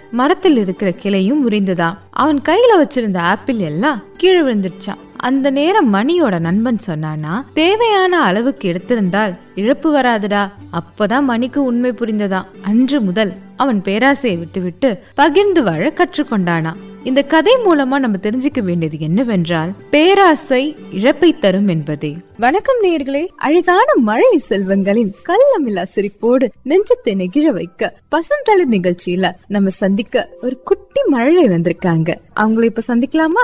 மரத்தில் இருக்கிற கிளையும் உரிந்ததாம் அவன் கையில வச்சிருந்த ஆப்பிள் எல்லாம் கீழே விழுந்துடுச்சான் அந்த நேரம் மணியோட நண்பன் சொன்னானா தேவையான அளவுக்கு எடுத்திருந்தால் இழப்பு வராதுடா அப்பதான் மணிக்கு உண்மை புரிந்ததாம் அன்று முதல் அவன் பேராசையை விட்டுவிட்டு பகிர்ந்து வாழ கற்றுக்கொண்டானா இந்த கதை மூலமா நம்ம தெரிஞ்சுக்க வேண்டியது என்னவென்றால் பேராசை இழப்பை தரும் என்பதே வணக்கம் நேயர்களே அழகான மழை செல்வங்களின் கள்ளமில்லா சிரிப்போடு நெஞ்சத்தை நெகிழ வைக்க பசந்தளிர் நிகழ்ச்சியில நம்ம சந்திக்க ஒரு குட்டி மழை வந்திருக்காங்க அவங்கள இப்ப சந்திக்கலாமா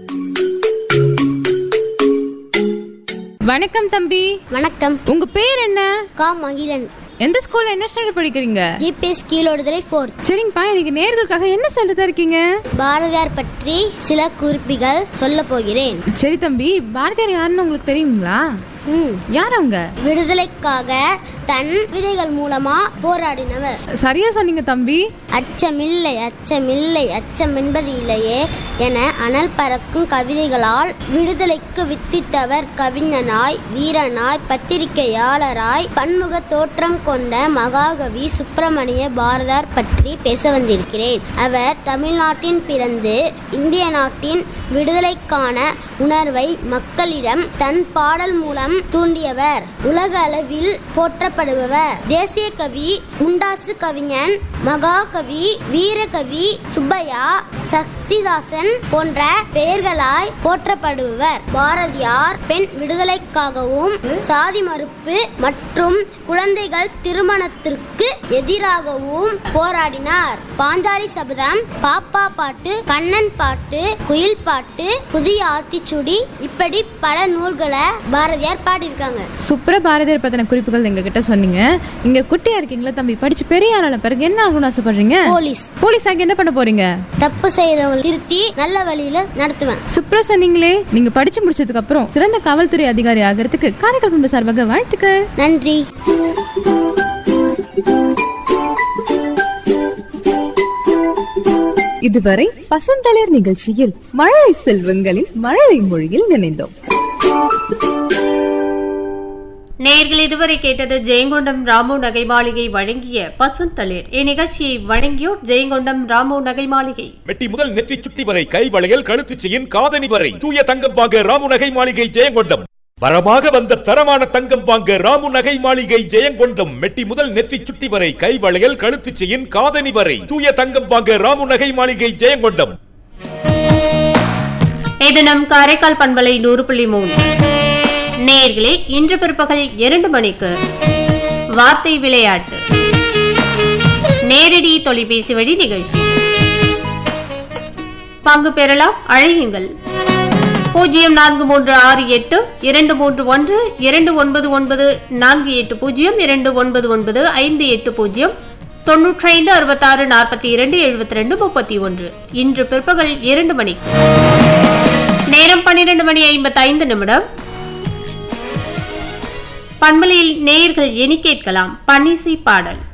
வணக்கம் தம்பி வணக்கம் உங்க பேர் என்ன கா மகிழன் எந்த ஸ்கூல்ல என்ன ஸ்டாண்டர்ட் படிக்கிறீங்க ஜிபிஎஸ் கீழோடுதுறை ஃபோர்த் சரிங்கப்பா இன்னைக்கு நேர்களுக்காக என்ன சொல்றதா இருக்கீங்க பாரதியார் பற்றி சில குறிப்புகள் சொல்ல போகிறேன் சரி தம்பி பாரதியார் யாருன்னு உங்களுக்கு தெரியுங்களா ம். யார் அவங்க விடுதலைக்காக தன் விதைகள் மூலமா போராடினவர் சரியா சொன்னீங்க தம்பி அச்சமில்லை அச்சமில்லை அச்சம் என்பது இல்லையே என அனல் பறக்கும் கவிதைகளால் விடுதலைக்கு வித்திட்டவர் கவிஞனாய் வீரனாய் பத்திரிகையாளராய் பன்முக தோற்றம் கொண்ட மகாகவி சுப்பிரமணிய பாரதார் பற்றி பேச வந்திருக்கிறேன் அவர் தமிழ்நாட்டின் பிறந்து இந்திய நாட்டின் விடுதலைக்கான உணர்வை மக்களிடம் தன் பாடல் மூலம் தூண்டியவர் உலக அளவில் போற்றப்படுபவர் தேசிய கவி முண்டாசு கவிஞன் மகாகவி வீரகவி சுப்பையா சக்திதாசன் போன்ற பெயர்களாய் போற்றப்படுபவர் பாரதியார் பெண் விடுதலைக்காகவும் சாதி மறுப்பு மற்றும் குழந்தைகள் திருமணத்திற்கு எதிராகவும் போராடினார் பாஞ்சாலி சபதம் பாப்பா பாட்டு கண்ணன் பாட்டு குயில் பாட்டு புதிய ஆத்திச்சுடி இப்படி பல நூல்களை பாரதியார் பாடியிருக்காங்க சுப்ர பாரதியார் பத்தின குறிப்புகள் எங்க கிட்ட சொன்னீங்க இங்க குட்டியா இருக்கீங்களா தம்பி படிச்சு பெரிய ஆளான பிறகு என்ன ஆகணும்னு ஆசைப்படுறீங்க போலீஸ் போலீஸ் ஆகி என்ன பண்ண போறீங்க தப்பு செய்தவங்க திருத்தி நல்ல வழியில நடத்துவேன் சுப்ரா சொன்னீங்களே நீங்க படிச்சு முடிச்சதுக்கு அப்புறம் சிறந்த காவல்துறை அதிகாரி ஆகிறதுக்கு காரைக்கால் குடும்ப சார்பாக வாழ்த்துக்கள் நன்றி இதுவரை பசந்தளிர் நிகழ்ச்சியில் மழை செல்வங்களின் மழை மொழியில் நினைந்தோம் நேர்கள் இதுவரை கேட்டது ஜெயங்கொண்டம் ராமு நகை மாளிகை வழங்கிய பசுந்தளிர் இந்நிகழ்ச்சியை வழங்கியோர் ஜெயங்கொண்டம் ராமு நகை மாளிகை மெட்டி முதல் நெற்றி சுட்டி வரை கை வளையல் கழுத்து செயின் காதணி வரை தூய தங்கம் வாங்க ராமு நகை மாளிகை ஜெயங்கொண்டம் வரமாக வந்த தரமான தங்கம் வாங்க ராமு நகை மாளிகை ஜெயங்கொண்டம் மெட்டி முதல் நெற்றி சுட்டி வரை கை வளையல் கழுத்து செயின் காதணி வரை தூய தங்கம் வாங்க ராமு நகை மாளிகை ஜெயங்கொண்டம் இது நம் காரைக்கால் பண்பலை நூறு புள்ளி மூணு நேர்களே இன்று பிற்பகல் இரண்டு மணிக்கு வார்த்தை விளையாட்டு நேரடி தொலைபேசி வழி நிகழ்ச்சி பங்கு பெறலாம் அழையுங்கள் பூஜ்ஜியம் நான்கு மூன்று ஆறு எட்டு இரண்டு மூன்று ஒன்று இரண்டு ஒன்பது ஒன்பது நான்கு எட்டு பூஜ்ஜியம் இரண்டு ஒன்பது ஒன்பது ஐந்து எட்டு பூஜ்ஜியம் தொன்னூற்றி ஐந்து அறுபத்தாறு நாற்பத்தி இரண்டு எழுபத்தி ரெண்டு முப்பத்தி ஒன்று இன்று பிற்பகல் இரண்டு மணிக்கு நேரம் பன்னிரண்டு மணி ஐம்பத்தி ஐந்து நிமிடம் பண்பலையில் நேயர்கள் எண்ணி கேட்கலாம் பன்னிசை பாடல்